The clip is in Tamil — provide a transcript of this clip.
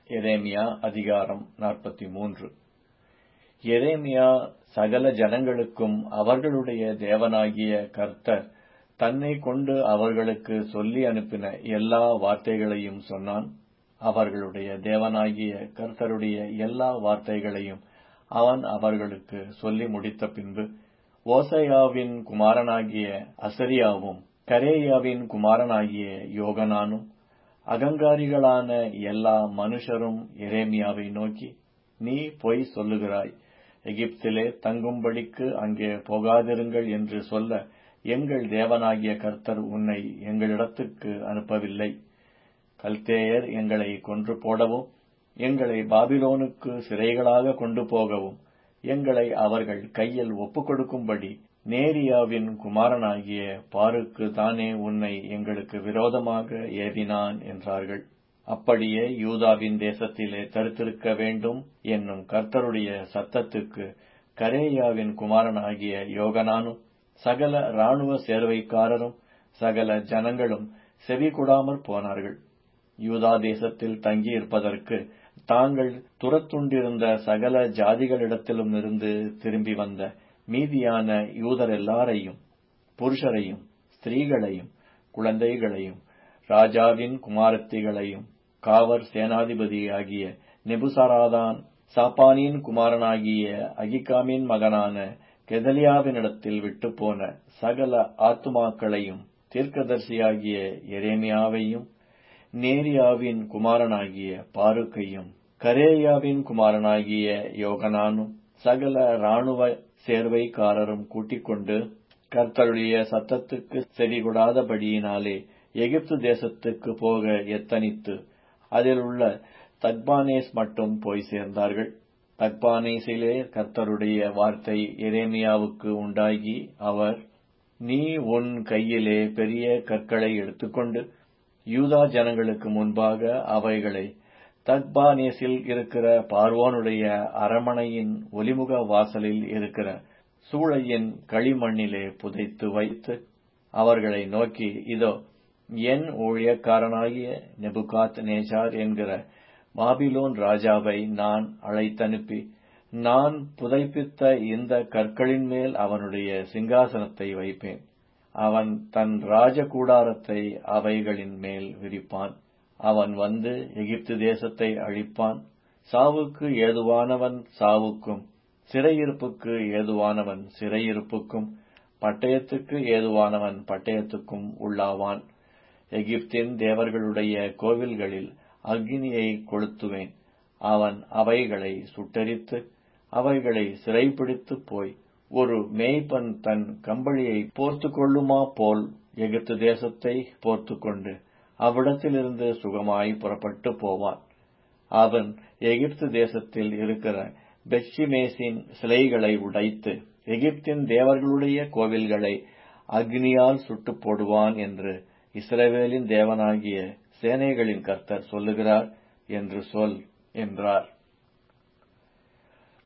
எரேமியா அதிகாரம் நாற்பத்துமூன்று எரேமியா சகல ஜனங்களுக்கும் அவர்களுடைய தேவனாகிய கர்த்தர் தன்னைக் கொண்டு அவர்களுக்கு சொல்லி அனுப்பின எல்லா வார்த்தைகளையும் சொன்னான் அவர்களுடைய தேவனாகிய கர்த்தருடைய எல்லா வார்த்தைகளையும் அவன் அவர்களுக்கு சொல்லி முடித்த பின்பு ஓசையாவின் குமாரனாகிய அசரியாவும் கரேயாவின் குமாரனாகிய யோகனானும் அகங்காரிகளான எல்லா மனுஷரும் எரேமியாவை நோக்கி நீ பொய் சொல்லுகிறாய் எகிப்திலே தங்கும்படிக்கு அங்கே போகாதிருங்கள் என்று சொல்ல எங்கள் தேவனாகிய கர்த்தர் உன்னை எங்களிடத்துக்கு அனுப்பவில்லை கல்தேயர் எங்களை கொன்று போடவும் எங்களை பாபிலோனுக்கு சிறைகளாக கொண்டு போகவும் எங்களை அவர்கள் கையில் ஒப்புக் கொடுக்கும்படி நேரியாவின் குமாரனாகிய பாருக்கு தானே உன்னை எங்களுக்கு விரோதமாக ஏவினான் என்றார்கள் அப்படியே யூதாவின் தேசத்திலே தரித்திருக்க வேண்டும் என்னும் கர்த்தருடைய சத்தத்துக்கு கரேயாவின் குமாரனாகிய யோகனானும் சகல இராணுவ சேர்வைக்காரரும் சகல ஜனங்களும் செவி கொடாமற் போனார்கள் யூதா தேசத்தில் தங்கியிருப்பதற்கு தாங்கள் துரத்துண்டிருந்த சகல ஜாதிகளிடத்திலும் இருந்து திரும்பி வந்த மீதியான யூதர் எல்லாரையும் புருஷரையும் ஸ்திரீகளையும் குழந்தைகளையும் ராஜாவின் குமாரத்திகளையும் காவர் சேனாதிபதியாகிய நெபுசராதான் சாப்பானின் குமாரனாகிய அகிகாமின் மகனான கெதலியாவினிடத்தில் விட்டுப்போன சகல ஆத்துமாக்களையும் தீர்க்கதர்சியாகிய எரேமியாவையும் நேரியாவின் குமாரனாகிய பாருக்கையும் கரேயாவின் குமாரனாகிய யோகனானும் சகல இராணுவ சேர்வைக்காரரும் கூட்டிக் கொண்டு கர்த்தருடைய சத்தத்துக்கு செவிகொடாதபடியினாலே எகிப்து தேசத்துக்கு போக எத்தனித்து அதில் உள்ள தக்பானேஸ் மட்டும் போய் சேர்ந்தார்கள் தக்பானேசிலே கர்த்தருடைய வார்த்தை எரேமியாவுக்கு உண்டாகி அவர் நீ உன் கையிலே பெரிய கற்களை எடுத்துக்கொண்டு யூதா ஜனங்களுக்கு முன்பாக அவைகளை தக்பானேசில் இருக்கிற பார்வோனுடைய அரமனையின் ஒலிமுக வாசலில் இருக்கிற சூளையின் களிமண்ணிலே புதைத்து வைத்து அவர்களை நோக்கி இதோ என் ஊழியக்காரனாகிய நெபுகாத் நேசார் என்கிற பாபிலோன் ராஜாவை நான் அழைத்தனுப்பி நான் புதைப்பித்த இந்த கற்களின் மேல் அவனுடைய சிங்காசனத்தை வைப்பேன் அவன் தன் ராஜ கூடாரத்தை அவைகளின் மேல் விரிப்பான் அவன் வந்து எகிப்து தேசத்தை அழிப்பான் சாவுக்கு ஏதுவானவன் சாவுக்கும் சிறையிருப்புக்கு ஏதுவானவன் சிறையிருப்புக்கும் பட்டயத்துக்கு ஏதுவானவன் பட்டயத்துக்கும் உள்ளாவான் எகிப்தின் தேவர்களுடைய கோவில்களில் அக்னியை கொளுத்துவேன் அவன் அவைகளை சுட்டரித்து அவைகளை சிறைப்பிடித்து போய் ஒரு மேய்ப்பன் தன் கம்பளியை போர்த்து கொள்ளுமா போல் எகிப்து தேசத்தை போர்த்து கொண்டு அவ்விடத்திலிருந்து சுகமாய் புறப்பட்டு போவான் அவன் எகிப்து தேசத்தில் இருக்கிற பெட்சிமேசின் சிலைகளை உடைத்து எகிப்தின் தேவர்களுடைய கோவில்களை அக்னியால் சுட்டு போடுவான் என்று இஸ்ரவேலின் தேவனாகிய சேனைகளின் கர்த்தர் சொல்லுகிறார் என்று சொல் என்றார்